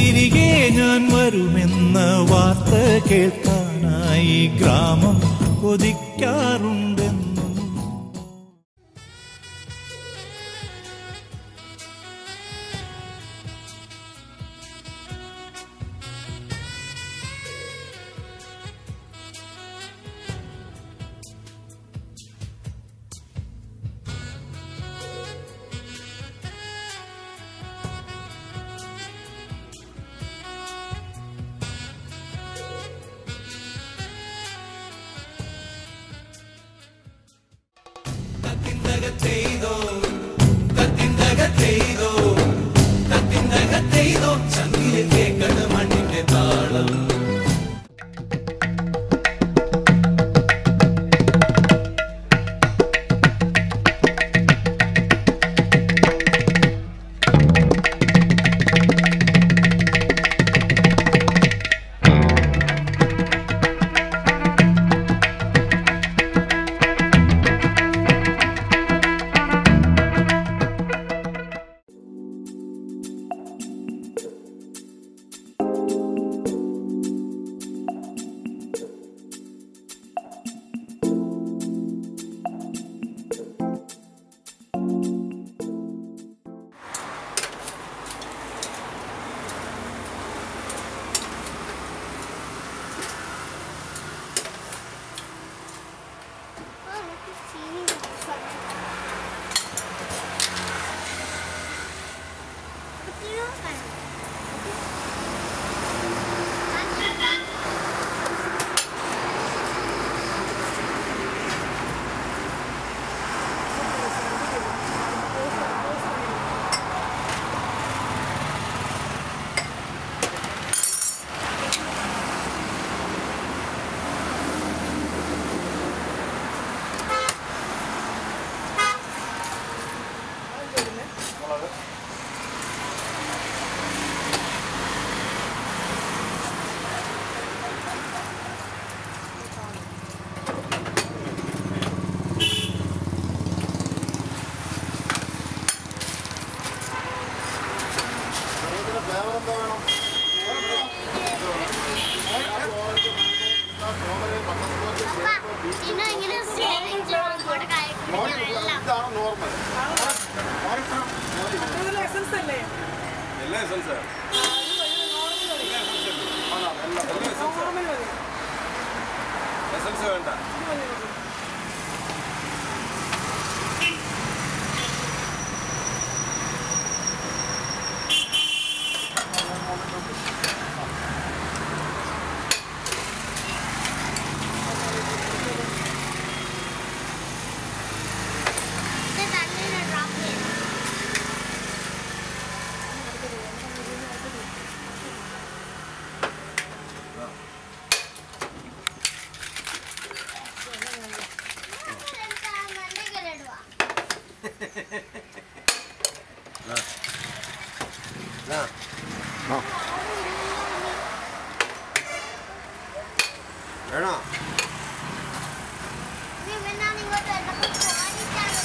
തിരികെ ഞാൻ വരുമെന്ന വാർത്ത കേൾക്കാനായി ഗ്രാമം കൊതിക്കാറുണ്ടെന്നും പിന്നെ ഇങ്ങനെ steering ചെയ്യണം, അങ്ങോട്ട് കയറ്റി എല്ലാം. വേണ്ട ഇത് തണ്ണിനെ drop ചെയ്യണം. ഇതെന്താ മണ്ടയ്ക്കലിടുവാ? വേണോ നീ ഇവനാണ് ഇങ്ങോട്ട് വരുന്നത്. പോകാനിട്ടാണ്.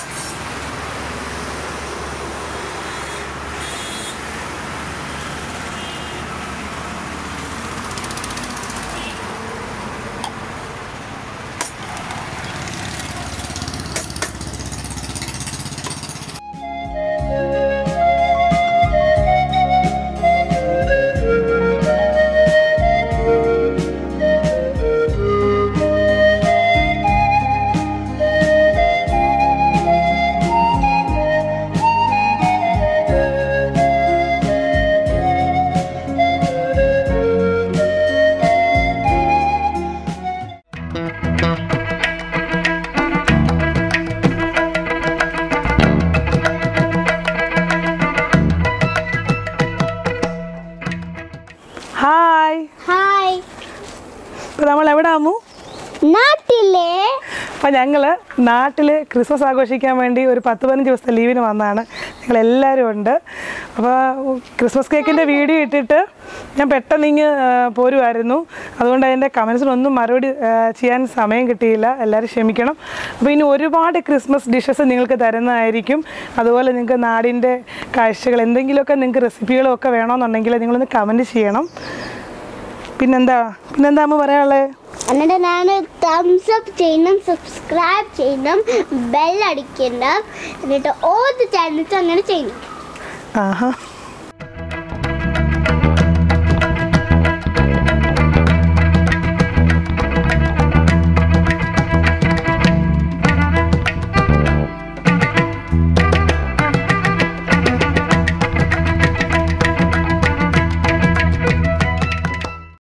ഹായ് ഹായ് ഇപ്പം നമ്മൾ എവിടെ ആമു നാട്ടിലെ അപ്പം ഞങ്ങൾ നാട്ടിൽ ക്രിസ്മസ് ആഘോഷിക്കാൻ വേണ്ടി ഒരു പത്ത് പതിനഞ്ച് ദിവസത്തെ ലീവിന് വന്നതാണ് ഞങ്ങളെല്ലാവരും ഉണ്ട് അപ്പോൾ ക്രിസ്മസ് കേക്കിൻ്റെ വീഡിയോ ഇട്ടിട്ട് ഞാൻ പെട്ടെന്ന് ഇങ്ങ് ആ, പോരുമായിരുന്നു അതുകൊണ്ട് അതിൻ്റെ കമൻസിനൊന്നും മറുപടി ആ, ചെയ്യാൻ സമയം കിട്ടിയില്ല എല്ലാവരും ക്ഷമിക്കണം അപ്പോൾ ഇനി ഒരുപാട് ക്രിസ്മസ് ഡിഷസ് നിങ്ങൾക്ക് തരുന്നതായിരിക്കും അതുപോലെ നിങ്ങൾക്ക് നാടിൻ്റെ കാഴ്ചകൾ എന്തെങ്കിലുമൊക്കെ നിങ്ങൾക്ക് റെസിപ്പികളും ഒക്കെ വേണമെന്നുണ്ടെങ്കിൽ നിങ്ങളൊന്ന് കമൻറ്റ് ചെയ്യണം പിന്നെന്താ പിന്നെന്താ അമ്മ പറയാനുള്ളത് എന്നിട്ട് ഞാൻ തംസ് അപ്പ് ചെയ്യണം സബ്സ്ക്രൈബ് ചെയ്യണം ബെല്ലടിക്കണം എന്നിട്ട് ഓരോ ചാനൽസ് അങ്ങനെ ചെയ്യണം ആഹാ